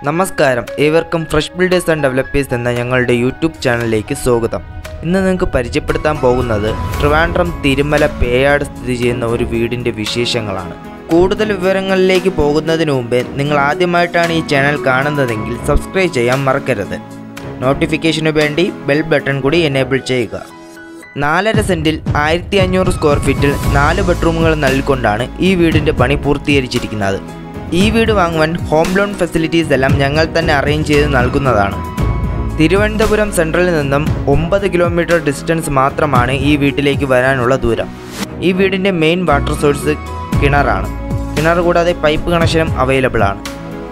നമസ്കാരം ഏവർക്കും fresh builders and developers എന്ന ഞങ്ങളുടെ യൂട്യൂബ് ചാനലിലേക്ക് സ്വാഗതം ഇന്ന് നിങ്ങൾക്ക് പരിചയപ്പെടുത്താൻ പോകുന്നത് ട്രിവാൻഡ്രം തിരുമല പേയാട് സ്ഥിതി ചെയ്യുന്ന ഒരു വീടിൻ്റെ വിശേഷങ്ങളാണ് കൂടുതൽ വിവരങ്ങളിലേക്ക് പോകുന്നതിന് മുമ്പേ നിങ്ങൾ ആദ്യമായിട്ടാണ് ഈ ചാനൽ കാണുന്നതെങ്കിൽ സബ്സ്ക്രൈബ് ചെയ്യാൻ മറക്കരുത് നോട്ടിഫിക്കേഷന് വേണ്ടി ബെൽ ബട്ടൺ കൂടി എനേബിൾ ചെയ്യുക നാലര സെൻറ്റിൽ ആയിരത്തി അഞ്ഞൂറ് സ്ക്വയർ ഫീറ്റിൽ നാല് ബെഡ്റൂമുകൾ നൽകിക്കൊണ്ടാണ് ഈ വീടിൻ്റെ പണി പൂർത്തീകരിച്ചിരിക്കുന്നത് ഈ വീട് വാങ്ങുവാൻ ഹോം ലോൺ ഫെസിലിറ്റീസ് എല്ലാം ഞങ്ങൾ തന്നെ അറേഞ്ച് ചെയ്ത് നൽകുന്നതാണ് തിരുവനന്തപുരം സെൻട്രലിൽ നിന്നും ഒമ്പത് കിലോമീറ്റർ ഡിസ്റ്റൻസ് മാത്രമാണ് ഈ വീട്ടിലേക്ക് വരാനുള്ള ദൂരം ഈ വീടിൻ്റെ മെയിൻ വാട്ടർ സോഴ്സ് കിണറാണ് കിണർ കൂടാതെ പൈപ്പ് കണക്ഷനും അവൈലബിൾ ആണ്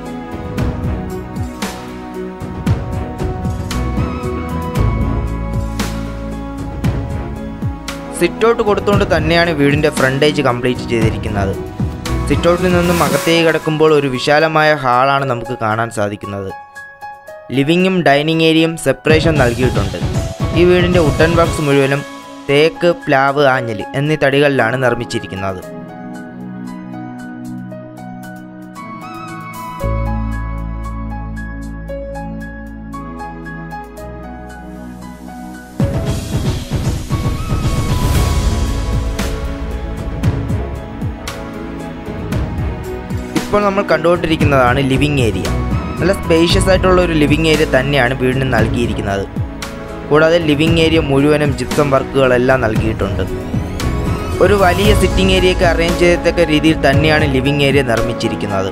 സിറ്റൗട്ട് കൊടുത്തുകൊണ്ട് തന്നെയാണ് വീടിൻ്റെ ഫ്രണ്ടേജ് കംപ്ലീറ്റ് ചെയ്തിരിക്കുന്നത് സിറ്റൗട്ടിൽ നിന്നും അകത്തേക്ക് കിടക്കുമ്പോൾ ഒരു വിശാലമായ ഹാളാണ് നമുക്ക് കാണാൻ സാധിക്കുന്നത് ലിവിങ്ങും ഡൈനിങ് ഏരിയയും സെപ്പറേഷൻ നൽകിയിട്ടുണ്ട് ഈ വീടിൻ്റെ വുഡൻ വർക്ക്സ് മുഴുവനും തേക്ക് പ്ലാവ് ആഞ്ഞലി എന്നീ തടികളിലാണ് നിർമ്മിച്ചിരിക്കുന്നത് ഇപ്പോൾ നമ്മൾ കണ്ടുകൊണ്ടിരിക്കുന്നതാണ് ലിവിങ് ഏരിയ നല്ല സ്പേഷ്യസ് ആയിട്ടുള്ള ഒരു ലിവിങ് ഏരിയ തന്നെയാണ് വീടിന് നൽകിയിരിക്കുന്നത് കൂടാതെ ലിവിങ് ഏരിയ മുഴുവനും ജിപ്സം വർക്കുകളെല്ലാം നൽകിയിട്ടുണ്ട് ഒരു വലിയ സിറ്റിംഗ് ഏരിയയ്ക്ക് അറേഞ്ച് ചെയ്യത്തക്ക രീതിയിൽ തന്നെയാണ് ലിവിങ് ഏരിയ നിർമ്മിച്ചിരിക്കുന്നത്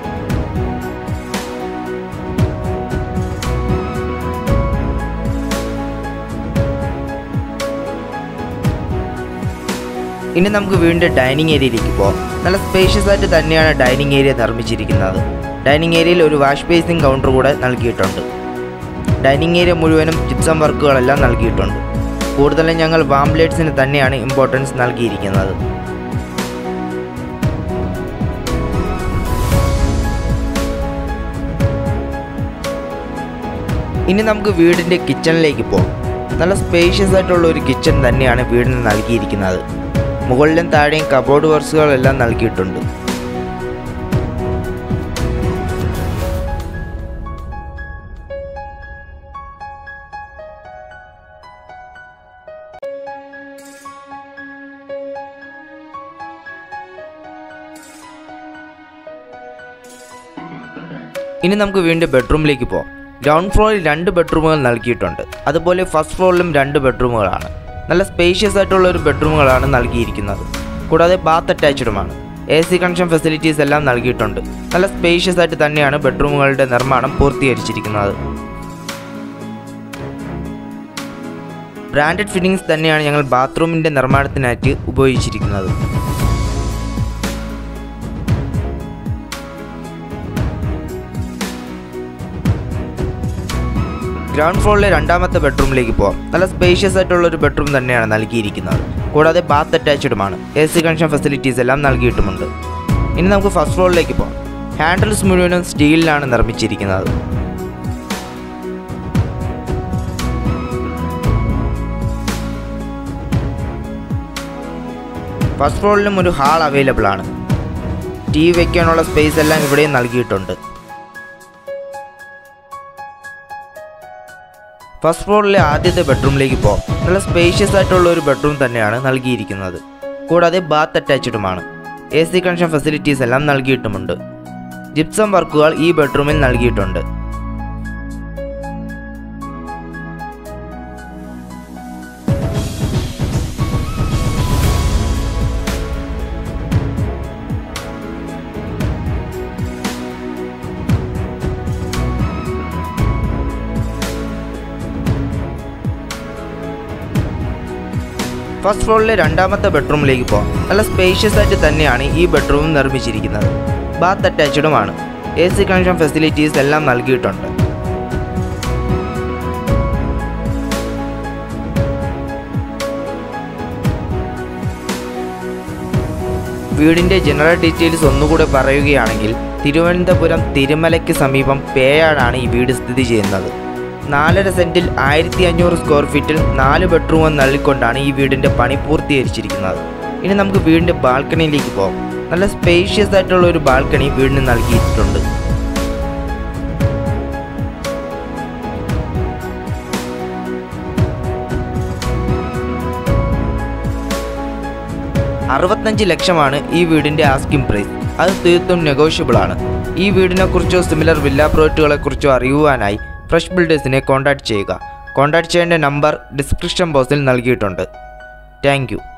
ഇനി നമുക്ക് വീണ്ടും ഡൈനിങ് ഏരിയയിലേക്ക് പോകാം നല്ല സ്പേഷ്യസ് ആയിട്ട് തന്നെയാണ് ഡൈനിങ് ഏരിയ നിർമ്മിച്ചിരിക്കുന്നത് ഡൈനിങ് ഏരിയയിൽ ഒരു വാഷ് ബേസിംഗ് കൗണ്ടർ കൂടെ നൽകിയിട്ടുണ്ട് ഡൈനിങ് ഏരിയ മുഴുവനും ജിപ്സം വർക്കുകളെല്ലാം നൽകിയിട്ടുണ്ട് കൂടുതലും ഞങ്ങൾ വാംപ്ലേറ്റ്സിന് തന്നെയാണ് ഇമ്പോർട്ടൻസ് നൽകിയിരിക്കുന്നത് ഇനി നമുക്ക് വീടിൻ്റെ കിച്ചണിലേക്ക് പോകാം നല്ല സ്പേഷ്യസ് ആയിട്ടുള്ള ഒരു കിച്ചൺ തന്നെയാണ് വീടിന് നൽകിയിരിക്കുന്നത് മുകളിലും താഴെയും കബോർഡ് വർക്സുകളെല്ലാം നൽകിയിട്ടുണ്ട് ഇനി നമുക്ക് വീണ്ടും ബെഡ്റൂമിലേക്ക് പോകാം ഗ്രൗണ്ട് ഫ്ലോറിൽ രണ്ട് ബെഡ്റൂമുകൾ നൽകിയിട്ടുണ്ട് അതുപോലെ ഫസ്റ്റ് ഫ്ലോറിലും രണ്ട് ബെഡ്റൂമുകളാണ് നല്ല സ്പേഷ്യസ് ആയിട്ടുള്ള ഒരു ബെഡ്റൂമുകളാണ് നൽകിയിരിക്കുന്നത് കൂടാതെ ബാത്ത് അറ്റാച്ച്ഡുമാണ് എ സി കണക്ഷൻ ഫെസിലിറ്റീസ് എല്ലാം നൽകിയിട്ടുണ്ട് നല്ല സ്പേഷ്യസ് ആയിട്ട് തന്നെയാണ് ബെഡ്റൂമുകളുടെ നിർമ്മാണം പൂർത്തീകരിച്ചിരിക്കുന്നത് ബ്രാൻഡഡ് ഫിറ്റിംഗ്സ് തന്നെയാണ് ഞങ്ങൾ ബാത്റൂമിൻ്റെ നിർമ്മാണത്തിനായിട്ട് ഉപയോഗിച്ചിരിക്കുന്നത് ഗ്രൗണ്ട് ഫ്ലോറിലെ രണ്ടാമത്തെ ബെഡ്റൂമിലേക്ക് പോകാം നല്ല സ്പേഷ്യസ് ആയിട്ടുള്ള ഒരു ബെഡ്റൂം തന്നെയാണ് നൽകിയിരിക്കുന്നത് കൂടാതെ ബാത്ത് അറ്റാച്ച്ഡുമാണ് എ സി കണക്ഷൻ ഫെസിലിറ്റീസ് എല്ലാം നൽകിയിട്ടുമുണ്ട് ഇനി നമുക്ക് ഫസ്റ്റ് ഫ്ലോറിലേക്ക് പോകാം ഹാൻഡിൽസ് മുഴുവനും സ്റ്റീലിലാണ് നിർമ്മിച്ചിരിക്കുന്നത് ഫസ്റ്റ് ഫ്ലോറിലും ഒരു ഹാൾ അവൈലബിൾ ആണ് ടി വി വയ്ക്കാനുള്ള സ്പേസ് എല്ലാം ഇവിടെയും നൽകിയിട്ടുണ്ട് ഫസ്റ്റ് ഫ്ലോറിലെ ആദ്യത്തെ ബെഡ്റൂമിലേക്ക് പോകാം നല്ല സ്പേഷ്യസ് ആയിട്ടുള്ള ഒരു ബെഡ്റൂം തന്നെയാണ് നൽകിയിരിക്കുന്നത് കൂടാതെ ബാത്ത് അറ്റാച്ച്ഡുമാണ് എ സി കണക്ഷൻ ഫെസിലിറ്റീസ് എല്ലാം നൽകിയിട്ടുമുണ്ട് ജിപ്സം വർക്കുകൾ ഈ ബെഡ്റൂമിൽ നൽകിയിട്ടുണ്ട് ഫസ്റ്റ് ഫ്ലോറിലെ രണ്ടാമത്തെ ബെഡ്റൂമിലേക്ക് പോകാം നല്ല സ്പേഷ്യസ് ആയിട്ട് തന്നെയാണ് ഈ ബെഡ്റൂം നിർമ്മിച്ചിരിക്കുന്നത് ബാത്ത് അറ്റാച്ച്ഡുമാണ് എ സി കണക്ഷൻ ഫെസിലിറ്റീസ് എല്ലാം നൽകിയിട്ടുണ്ട് വീടിൻ്റെ ജനറൽ ഡീറ്റെയിൽസ് ഒന്നുകൂടെ പറയുകയാണെങ്കിൽ തിരുവനന്തപുരം തിരുമലയ്ക്ക് സമീപം പേയാടാണ് ഈ വീട് സ്ഥിതി ചെയ്യുന്നത് നാലര സെൻറ്റിൽ ആയിരത്തി അഞ്ഞൂറ് സ്ക്വയർ ഫീറ്റിൽ നാല് ബെഡ്റൂം നൽകിക്കൊണ്ടാണ് ഈ വീടിൻ്റെ പണി പൂർത്തീകരിച്ചിരിക്കുന്നത് ഇനി നമുക്ക് വീടിൻ്റെ ബാൽക്കണിയിലേക്ക് പോകാം നല്ല സ്പേഷ്യസ് ആയിട്ടുള്ള ഒരു ബാൽക്കണി വീടിന് നൽകിയിട്ടുണ്ട് അറുപത്തഞ്ച് ലക്ഷമാണ് ഈ വീടിൻ്റെ ആസ്കിംഗ് പ്രൈസ് അത് തീർത്തും നെഗോഷ്യബിൾ ആണ് ഈ വീടിനെക്കുറിച്ചോ സിമിലർ വില്ല പ്രോജക്റ്റുകളെക്കുറിച്ചോ അറിയുവാനായി ഫ്രഷ് ബിൽഡേഴ്സിനെ കോൺടാക്ട് ചെയ്യുക കോൺടാക്ട് ചെയ്യേണ്ട നമ്പർ ഡിസ്ക്രിപ്ഷൻ ബോക്സിൽ നൽകിയിട്ടുണ്ട് താങ്ക്